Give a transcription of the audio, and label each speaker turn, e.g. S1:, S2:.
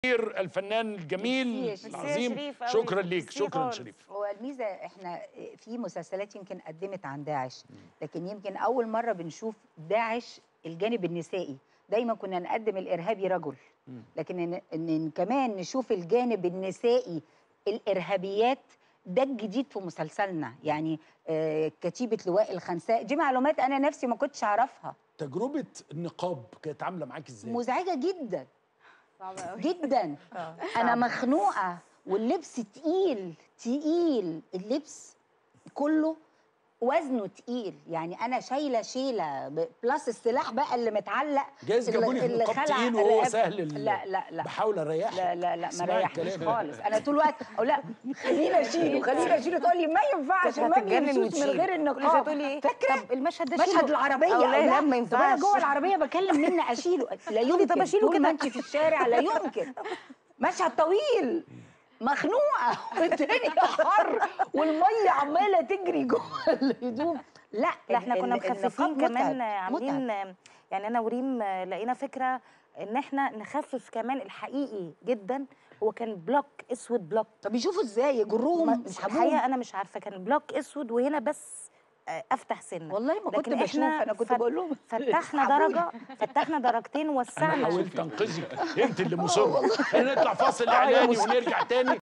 S1: الفنان الجميل
S2: ميرسي يا
S1: العظيم
S3: شريف أوي.
S1: شكرا ليك
S3: ميرسي
S1: شكرا
S3: خالص.
S1: شريف
S2: هو الميزه احنا في مسلسلات يمكن قدمت عن داعش لكن يمكن اول مره بنشوف داعش الجانب النسائي دايما كنا نقدم الارهابي رجل لكن ان, إن كمان نشوف الجانب النسائي الارهابيات ده الجديد في مسلسلنا يعني آه كتيبه لواء الخنساء دي معلومات انا نفسي ما كنتش اعرفها
S1: تجربه النقاب كانت عامله معاك ازاي
S2: مزعجه جدا
S3: صعبة قوي
S2: جدا انا مخنوقه واللبس تقيل تقيل اللبس كله وزنه تقيل يعني انا شايله شيله ب- بلس السلاح بقى اللي متعلق
S1: جايز
S2: اللي-
S1: جابوني في
S2: اللي
S1: النقاب
S2: خلع
S1: تقيل وهو
S2: رقبة.
S1: سهل ال-
S2: لا لا لا
S1: بحاول اريحك
S2: لا لا لا ما
S1: اسمعي
S2: ريحنيش
S1: الكلام.
S2: خالص انا طول الوقت او لا خلينا اشيله خلينا اشيله تقول لي ما ينفعش
S3: كنت
S2: ما
S3: هتتجنن
S2: بيمشوش من
S3: وتشيل.
S2: غير
S3: كل
S2: النقاب
S3: شويه تقولي ايه
S2: فاكره
S3: طب المشهد ده
S2: مشهد
S3: شيله.
S2: العربيه
S3: أو لا
S2: أو
S3: لا ما
S2: طب انا
S3: ينفعش
S2: جوه العربيه بكلم منى اشيله لا يمكن
S3: طب أشيله
S2: طول ما
S3: كده.
S2: انت في الشارع لا يمكن مشهد طويل مخنوقه والدنيا حر والميه عماله تجري جوه الهدوم لا
S3: لا احنا
S2: ال-
S3: كنا
S2: ال-
S3: مخففين
S2: النقاب
S3: كمان
S2: متعب، متعب.
S3: عاملين يعني انا وريم لقينا فكره ان احنا نخفف كمان الحقيقي جدا هو كان بلوك اسود بلوك
S2: طب يشوفوا ازاي يجروهم
S3: ما-
S2: يسحبوهم
S3: الحقيقه انا مش عارفه كان بلوك اسود وهنا بس آه، افتح سنه
S2: والله ما كنت
S3: لكن
S2: بشوف
S3: إحنا
S2: انا كنت
S3: فت-
S2: بقول لهم
S3: فتحنا
S2: اسحبوني.
S3: درجه فتحنا درجتين
S1: انا
S3: وسعنا
S1: حاولت انقذك انت اللي مصر خلينا نطلع فاصل اعلاني ونرجع تاني